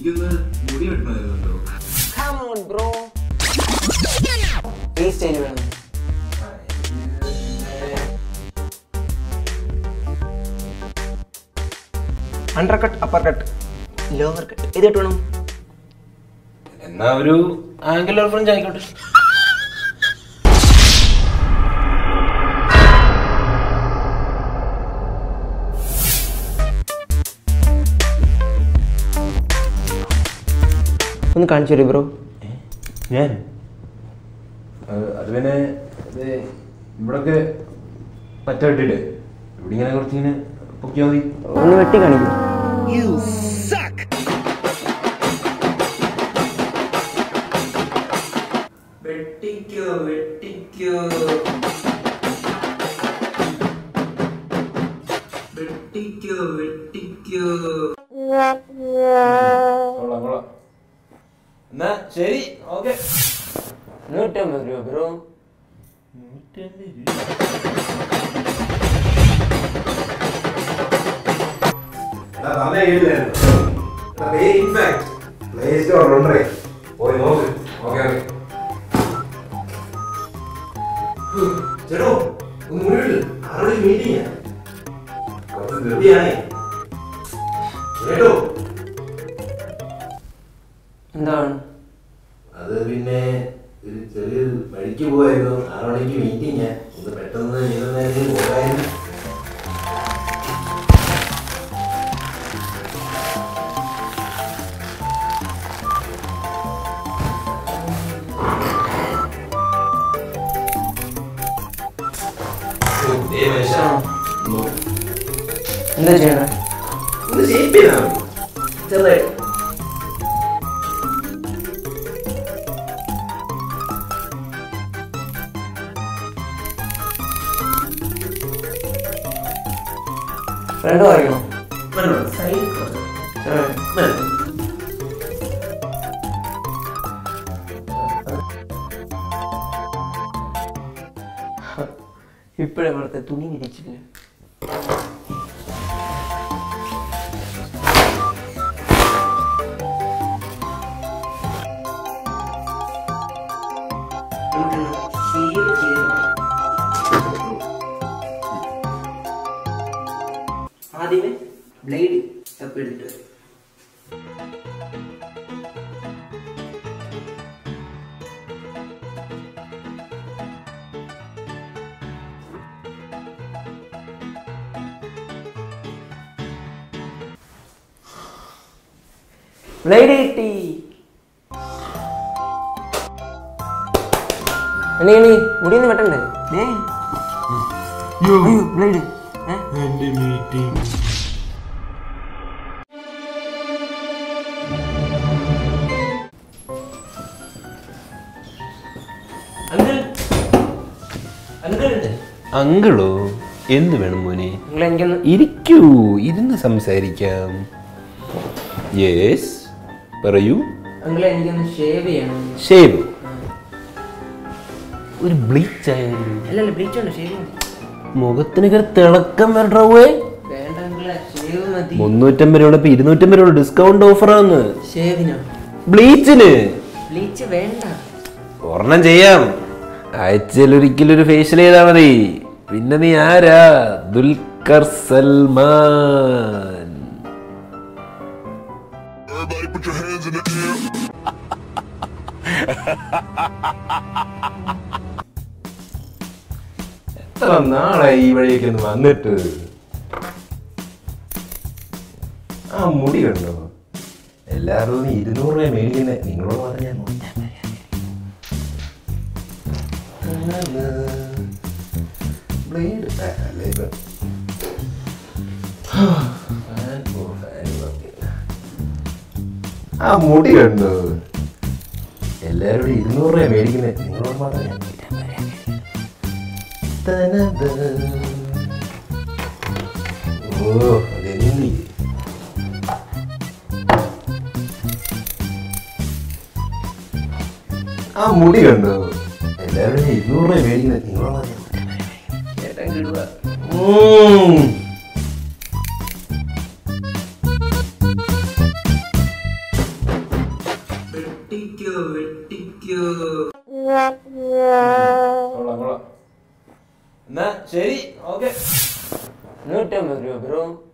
എനിക്കൊന്ന് മുടി വെട്ടണമായിരുന്നല്ലോ Come on, bro. ഈ സ്റ്റൈൽ വേണം under cut upper cut lower cut ഇത് കട്ട് വേണം എന്നാ ഒരു ആംഗുലർ ഫ്രഞ്ച് ആയിക്കോട്ടെ ഒന്ന് കാണിച്ചു തരൂ ബ്രോ ഞാൻ അത് പിന്നെ ഇത് ഇവിടൊക്കെ പറ്റ വെട്ടിട്ട് ഇവിടെ ഇങ്ങനെ കുറച്ചിങ്ങനെ പൊക്കിയാൽ മതി ഒന്ന് വെട്ടി കാണിക്കൂ വെട്ടിക്കോ വെട്ടിക്കോ വെട്ടിക്കോ വെട്ടിക്കോ കൊള്ളാം കൊള്ളാം എന്നാ ശരി ഓക്കെ നൂറ്റമ്പത് രൂപ ബ്രോ പ്ലേ സ്റ്റോറിലുണ്ടേ പോയി നോക്ക് ഓക്കെ ഓക്കെ ചേട്ടോ ഒന്ന് മുന്നിട്ട് ആരോട് മീറ്റിംഗ് കുറച്ച് ധൃതിയാണേ കേട്ടോ എന്താണ് അത് പിന്നെ ഒരു ചെറിയൊരു വഴിക്ക് പോയായിരുന്നു ആറ് മണിക്ക് മീറ്റിംഗ് ഒന്ന് പെട്ടെന്ന് ഇരുന്നേരം പോകായിരുന്നു ഏ മനുഷ്യ എന്താ ചെയ്യണേ ഒന്ന് ഷേപ്പ് ചെയ്താൽ മതി ചെറുതായിട്ട് ഫ്രണ്ട് പറയണോ വേണ്ട, സൈഡ് കുറച്ച്. വേണ്ട. ഇപ്പോഴേ ഇവിടുത്തെ തുണി വിരിച്ചില്ല ആദ്യമേ ബ്ലേഡ് തപ്പ് എടുത്തിട്ട് വരും ബ്ലേഡ് കിട്ടി എണീ എണീ മുടിയൊന്നും വെട്ടണ്ടേ ദേ. അയ്യോ ബ്ലേഡ് ഏ എന്റെ മീറ്റിംഗ് അങ്കിൾ അങ്കിൾ അങ്കിളോ എന്ത് വേണം മോനെ നിങ്ങൾ എനിക്കൊന്ന് ഇരിക്കൂ ഇരുന്ന് സംസാരിക്കാം യെസ് പറയൂ അങ്കിൾ എനിക്കൊന്ന് ഷേവ് ചെയ്യണം ഷേവ് ഒരു ബ്ലീച്ച് ആയാലും അല്ലല്ല ബ്ലീച്ച് ഉണ്ട് ഷേവ് മുഖത്തിനൊക്കെ ഒരു തിളക്കം വരണ്ടേ വേണ്ട അങ്കിളെ ഷേവ് മതി മുന്നൂറ്റമ്പത് രൂപ ഇപ്പൊ ഇരുന്നൂറ്റമ്പത് രൂപ ഡിസ്കൗണ്ട് ഓഫറാന്ന് ഷേവിനോ ബ്ലീച്ചിന് ബ്ലീച്ച് വേണ്ട ഒരെണ്ണം ചെയ്യാം ആഴ്ചയിൽ ഒരിക്കലും ഒരു ഫേഷ്യൽ ചെയ്താൽ മതി പിന്നെ നീ ആരാ Dulquer Salman Everybody put your hands in the air. എത്ര നാളായി ഈ വഴിയൊക്കെ ഒന്ന് വന്നിട്ട് ആ മുടി കണ്ടോ എല്ലാവരും ഇരുന്നൂറ് രൂപ മേടിക്കുന്നേ നിങ്ങളോട് പറഞ്ഞാൽ ബ്ലേഡ് അല്ലേ ഇത്. Fan oh, fan work. ആ മുടി കണ്ടോ എല്ലാവരും ഇരുന്നൂറ് രൂപ മേടിക്കുന്നേ നിങ്ങളോട് പറഞ്ഞാൽ ഓ അതെന്നി ആ മുടി കണ്ടോ എല്ലാവരും ഇരുന്നൂറ് രൂപ മേടിക്കുന്നത് നിങ്ങളോട് ചേട്ടൻ കിടുക യു കൊള്ളാം കൊള്ളാം എന്നാ ശരി ഓക്കെ നൂറ്റമ്പത് രൂപ ബ്രോ